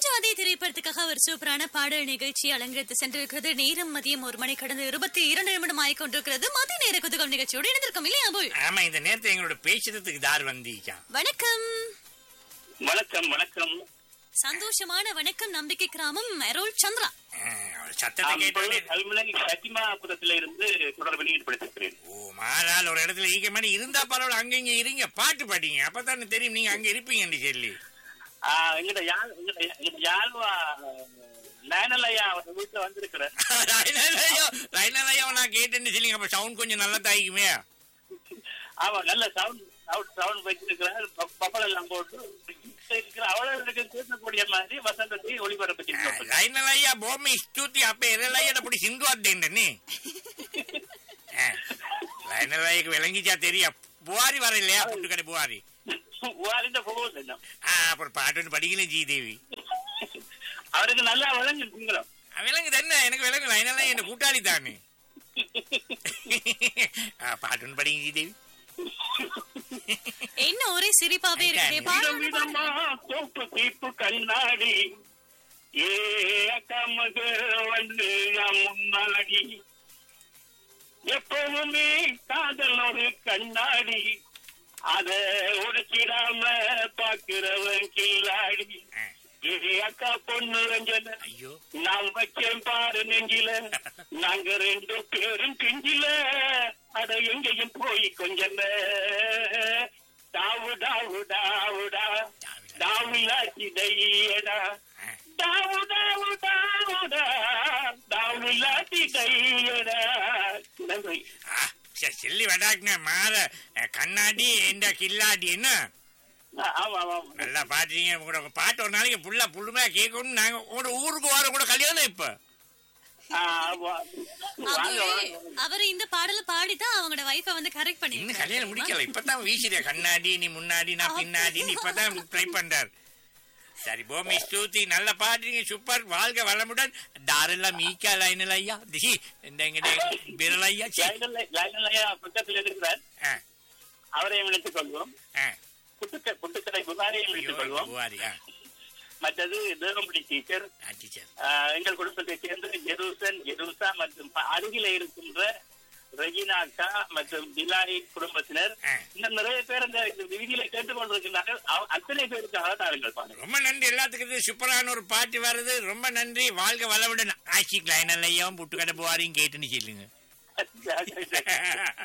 ராஜாதி திரைப்படத்துக்காக ஒரு சூப்பரான பாடல் நிகழ்ச்சி அலங்கரித்து சென்றிருக்கிறது நேரம் மதியம் ஒரு மணி கடந்து இருபத்தி இரண்டு நிமிடம் ஆகிக் கொண்டிருக்கிறது மதிய நேர குதுகம் நிகழ்ச்சியோடு இணைந்திருக்கும் இல்லையா அபுல் ஆமா இந்த நேரத்தை எங்களோட பேசுறதுக்கு தார் வந்திருக்கான் வணக்கம் வணக்கம் வணக்கம் சந்தோஷமான வணக்கம் நம்பிக்கை கிராமம் அருள் சந்திரா சத்தத்தை கேட்டோடனே கல்முனை சத்திமாபுரத்தில இருந்து தொடர்பில் ஈடுபடுத்திருக்கிறேன் ஓ மாறால் ஒரு இடத்துல ஈக்க மாதிரி இருந்தா பரவாயில்ல அங்க இங்க இருங்க பாட்டு பாடிங்க அப்பதானே தெரியும் நீங்க அங்க இருப்பீங்கன்னு சொல்லி ஆஹ் எங்கட யாழ் எங்கட எங்கட யாழ்வா நயனலையா அவர் வீட்டுல வந்திருக்கிறேன் ரைனலையோ ரைனலையோ நான் கேட்டேன்னு சொல்லிங்க அப்ப சவுண்ட் கொஞ்சம் நல்லா தாய்க்குமே ஆமா நல்ல சவுண்ட் சவுண்ட் சவுண்ட் வச்சிருக்கிறார் பப்பல் எல்லாம் போட்டு இருக்கிற அவளுக்கு கேட்கக்கூடிய மாதிரி வசந்தத்தை ஒளிபரப்பிச்சிருக்கோம் రైనలయ్య భూమి స్థుతి అప్ప ఎర్రలయ్యప్పుడు సింధు అద్దేండని రైనలయ్యకు వెలంగిచా తెరియ బువారి వరలే పుట్టుకడి బువారి வாரிந்த போகுது அப்புறம் பாட்டு படிக்கல ஜீதேவி அவருக்கு நல்லா விளங்கு சிங்களம் விலங்கு தானே எனக்கு விலங்கு ரைனலைய என்ன கூட்டாளி தானே பாட்டு படிங்க ஜீதேவி என்ன ஒரே சிரிப்பாவே இருக்கு ஐயா, பாடல் விதம் விதமா தோப்பு தீப்பு கண்ணாடி ஏ அக்கா மக வந்து நான் முன்னாடி எப்பவுமே காதல் ஒரு கண்ணாடி அத உடைச்சிடாம பாக்குறவன் கில்லாடி ஏ அக்கா பொண்ணு ரஞ்சன ஐயோ நான் வச்சேன் பாரு நெஞ்சில நாங்க ரெண்டு பேரும் பிஞ்சில அட எங்கேயும் போய் கொஞ்சம் டாவு டாவு டாவுடா டாவுலாச்சி தையடா டாவு டாவு டாவுடா டாவுலாச்சி தையடா நன்றி ஆ, சரி, சொல்லி வடாக்குன மாற கண்ணாடி இந்த கில்லாடி என்ன ஆ, ஆமா ஆமா ஆமா. நல்லா பாடுறீங்க உங்களோட பாட்டு ஒரு நாளைக்கு ஃபுல்லா புள்ளுமையா கேட்கணும் நாங்க உங்களோட ஊருக்கு வர கூட கல்யாணம் இப்ப ஆ, ஆமா. வாங்க அபுல் வாங்க அவர் இந்த பாடலை பாடிதான் அவங்களோட வைஃபை வந்து கரெக்ட் இன்னும் கல்யாணம் பண்ணி முடிக்கல இப்பதான் வீசுறிய கண்ணாடி நீ முன்னாடி நான் பின்னாடின்னு இப்பதான் ட்ரை பண்றார் சரி பூமி ஸ்தூதி நல்ல பாடுறீங்க சூப்பர் வாழ்க வளமுடன் தாரெல்லாம் மீக்கா லைனில் ஐயா தி இந்த எங்கிட்ட விரல் ஐயா சீ. லைனல்ல- லைனல்லையா பக்கத்தில் இருக்கிறார் ஆ, அவரையும் இணைத்துக் கொள்வோம் ஆ. புட்டுக்க புட்டுக்கடை புகாரையும் ஐயோ, இணைத்துக் கொள்வோம் புகாரி, ஆ. மற்றது தேவம்படி டீச்சர் ஆ, டீச்சர் ஆஹ், எங்கள் குடும்பத்தை சேர்ந்த ஜெருசன் ஜெருசா மற்றும் ப- அருகில இருக்கின்ற ரெஜினா அக்கா மற்றும் திலாரி குடும்பத்தினர் ஆ. இன்னும் நிறைய பேர் இந்த இந்த வீதியில கேட்டுக் கொண்டிருக்கிறார்கள் அவ- அத்தனை பேருக்கு அவதாரங்கள் பாருங்க ரொம்ப நன்றி எல்லாத்துக்கும் இது சூப்பரான ஒரு பாட்டு வருது ரொம்ப நன்றி வாழ்க வளமுடன் ஆஷிக் லைனல் ஐயாவும் புட்டுக்கடை புகாரியும் கேட்டுன்னு சொல்லுங்க